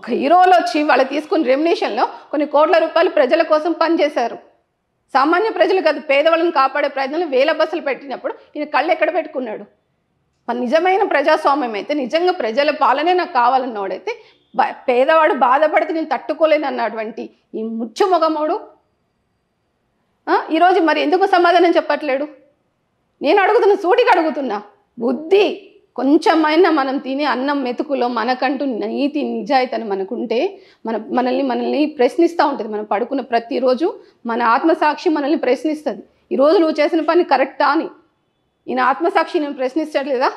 హీరోలు వచ్చి వాళ్ళు తీసుకున్న రెమ్యునేషన్లో కొన్ని కోట్ల రూపాయలు ప్రజల కోసం పనిచేశారు సామాన్య ప్రజలు కాదు పేదవాళ్ళని కాపాడే ప్రయత్నంలో వేల బస్సులు పెట్టినప్పుడు ఈయన కళ్ళు ఎక్కడ పెట్టుకున్నాడు మన నిజమైన ప్రజాస్వామ్యం అయితే నిజంగా ప్రజల పాలనే నాకు కావాలన్నవాడైతే బ- పేదవాడు బాధపడితే నేను తట్టుకోలేను అన్నటువంటి ఈ ముచ్చు మొగమోడు ఆ, ఈరోజు మరి ఎందుకు సమాధానం చెప్పట్లేడు నేను అడుగుతున్నా సూటికి అడుగుతున్నా బుద్ధి కొంచెమైనా మనం తినే అన్నం మెతుకులో మనకంటూ నీతి నిజాయితీ మనకుంటే మన మనల్ని మనల్ని ప్రశ్నిస్తూ ఉంటుంది మనం పడుకున్న ప్రతిరోజు మన ఆత్మసాక్షి మనల్ని ప్రశ్నిస్తుంది ఈరోజు నువ్వు చేసిన పని కరెక్టా అని ఈయన ఆత్మసాక్షి నేను ప్రశ్నించట్లేదా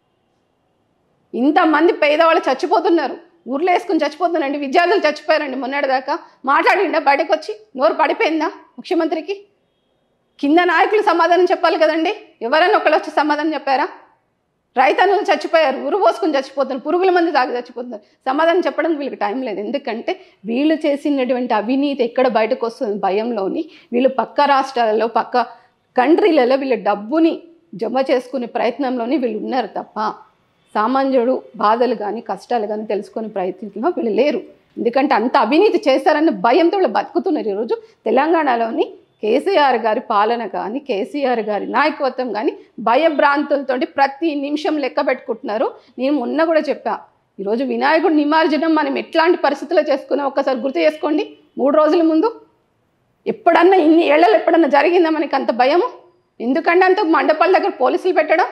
ఇంతమంది పేదవాళ్ళు చచ్చిపోతున్నారు ఊర్లో వేసుకుని చచ్చిపోతున్నారండి విద్యార్థులు చచ్చిపోయారండి మొన్నటిదాకా మాట్లాడిండా బయటకు వచ్చి నోరు పడిపోయిందా ముఖ్యమంత్రికి కింద నాయకులు సమాధానం చెప్పాలి కదండి ఎవరైనా ఒకళ్ళు వచ్చి సమాధానం చెప్పారా రైతన్నులు చచ్చిపోయారు ఉరు పోసుకుని చచ్చిపోతున్నారు పురుగుల మంది తాగి చచ్చిపోతున్నారు సమాధానం చెప్పడం వీళ్ళకి టైం లేదు ఎందుకంటే వీళ్ళు చేసినటువంటి అవినీతి ఎక్కడ బయటకు వస్తుంది భయంలోని వీళ్ళు పక్క రాష్ట్రాలలో పక్క కంట్రీలలో వీళ్ళ డబ్బుని జమ చేసుకునే ప్రయత్నంలోని వీళ్ళు ఉన్నారు తప్ప సామాన్యుడు బాధలు కానీ కష్టాలు కానీ తెలుసుకునే ప్రయత్నంలో వీళ్ళు లేరు ఎందుకంటే అంత అవినీతి చేస్తారన్న భయంతో వీళ్ళు బతుకుతున్నారు ఈరోజు తెలంగాణలోని కేసీఆర్ గారి పాలన కానీ కేసీఆర్ గారి నాయకత్వం కానీ భయభ్రాంతులతో ప్రతి నిమిషం లెక్క పెట్టుకుంటున్నారు నేను మొన్న కూడా చెప్పా ఈరోజు వినాయకుడు నిమజ్జనం మనం ఎట్లాంటి పరిస్థితుల్లో చేసుకున్నాం ఒక్కసారి గుర్తు చేసుకోండి మూడు రోజుల ముందు ఎప్పుడన్నా ఇన్ని ఏళ్ళలో ఎప్పుడన్నా జరిగిందా మనకి అంత భయము ఎందుకంటే అంత మండపాల దగ్గర పోలీసులు పెట్టడం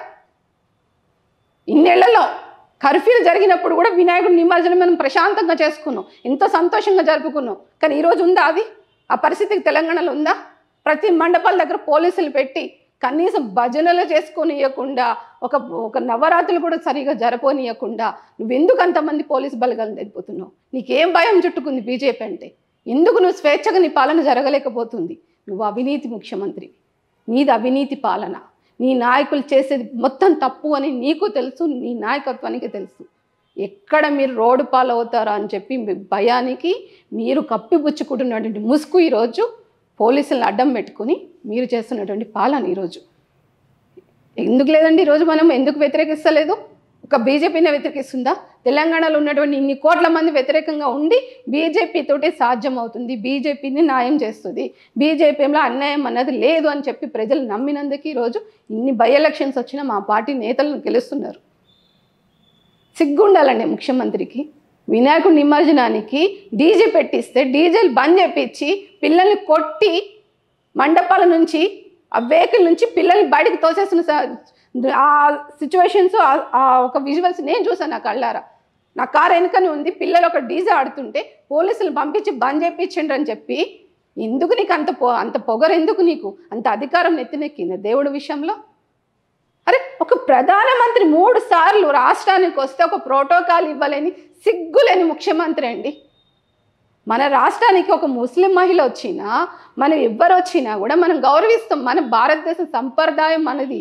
ఇన్నేళ్లలో కర్ఫ్యూ జరిగినప్పుడు కూడా వినాయకుడి నిమజ్జనం మనం ప్రశాంతంగా చేసుకున్నాం ఎంతో సంతోషంగా జరుపుకున్నాం కానీ ఈరోజు ఉందా అది ఆ పరిస్థితికి తెలంగాణలో ఉందా ప్రతి మండపాల దగ్గర పోలీసులు పెట్టి కనీసం భజనలు చేసుకొనియకుండా ఒక ఒక నవరాత్రులు కూడా సరిగా జరపనీయకుండా నువ్వెందుకు అంతమంది పోలీసు బలగాలను తెగిపోతున్నావు నీకేం భయం చుట్టుకుంది బీజేపీ అంటే ఎందుకు నువ్వు స్వేచ్ఛగా నీ పాలన జరగలేకపోతుంది నువ్వు అవినీతి ముఖ్యమంత్రి నీది అవినీతి పాలన నీ నాయకులు చేసేది మొత్తం తప్పు అని నీకు తెలుసు నీ నాయకత్వానికి తెలుసు ఎక్కడ మీరు రోడ్డు పాలవుతారా అని చెప్పి మీ భయానికి మీరు కప్పిపుచ్చుకుంటున్నటువంటి ముసుగు ఈరోజు పోలీసులను అడ్డం పెట్టుకుని మీరు చేస్తున్నటువంటి పాలన ఈరోజు ఎందుకు లేదండి ఈరోజు మనం ఎందుకు వ్యతిరేకిస్తలేదు ఒక బీజేపీనే వ్యతిరేకిస్తుందా తెలంగాణలో ఉన్నటువంటి ఇన్ని కోట్ల మంది వ్యతిరేకంగా ఉండి బీజేపీ తోటి సాధ్యమవుతుంది బీజేపీని న్యాయం చేస్తుంది బీజేపీలో అన్యాయం అన్నది లేదు అని చెప్పి ప్రజలు నమ్మినందుకు ఈరోజు ఇన్ని బై ఎలక్షన్స్ వచ్చినా మా పార్టీ నేతలను గెలుస్తున్నారు సిగ్గుండాలండి ముఖ్యమంత్రికి వినాయకుడి నిమజ్జనానికి డీజే పెట్టిస్తే డీజేలు బంద్ చేపించి పిల్లల్ని కొట్టి మండపాల నుంచి ఆ వెహికల్ నుంచి పిల్లల్ని బయటకు తోసేసిన స- ఆ సిచ్యువేషన్స్ ఆ ఒక విజువల్స్ నేను చూసాను నా కళ్ళారా నా కారు వెనుకనే ఉంది పిల్లలు ఒక డీజే ఆడుతుంటే పోలీసులు పంపించి బంద్ చేయించండి అని చెప్పి ఎందుకు నీకు అంత పొ అంత పొగరు ఎందుకు నీకు అంత అధికారం నెత్తినెక్కింది దేవుడి విషయంలో అరే ఒక ప్రధానమంత్రి మూడు సార్లు రాష్ట్రానికి వస్తే ఒక ప్రోటోకాల్ ఇవ్వలేని సిగ్గులేని ముఖ్యమంత్రి అండి మన రాష్ట్రానికి ఒక ముస్లిం మహిళ వచ్చినా మనం ఎవ్వరు వచ్చినా కూడా మనం గౌరవిస్తాం మన భారతదేశ సంప్రదాయం మనది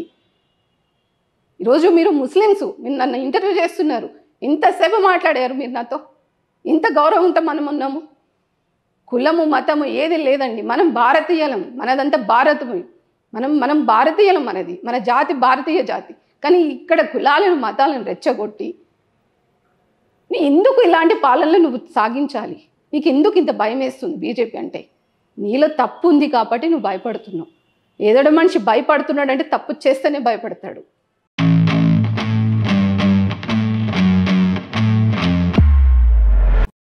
ఈరోజు మీరు ముస్లిమ్స్ మీరు నన్ను ఇంటర్వ్యూ చేస్తున్నారు ఇంతసేపు మాట్లాడారు మీరు నాతో ఇంత గౌరవంతో మనం ఉన్నాము కులము మతము ఏది లేదండి మనం భారతీయులం మనదంతా భారతము మనం మనం భారతీయులం మనది మన జాతి భారతీయ జాతి కానీ ఇక్కడ కులాలను మతాలను రెచ్చగొట్టి నీ ఎందుకు ఇలాంటి పాలనలు నువ్వు సాగించాలి నీకు ఎందుకు ఇంత భయం వేస్తుంది బీజేపీ అంటే నీలో తప్పు ఉంది కాబట్టి నువ్వు భయపడుతున్నావు ఏదోడు మనిషి భయపడుతున్నాడంటే తప్పు చేస్తేనే భయపడతాడు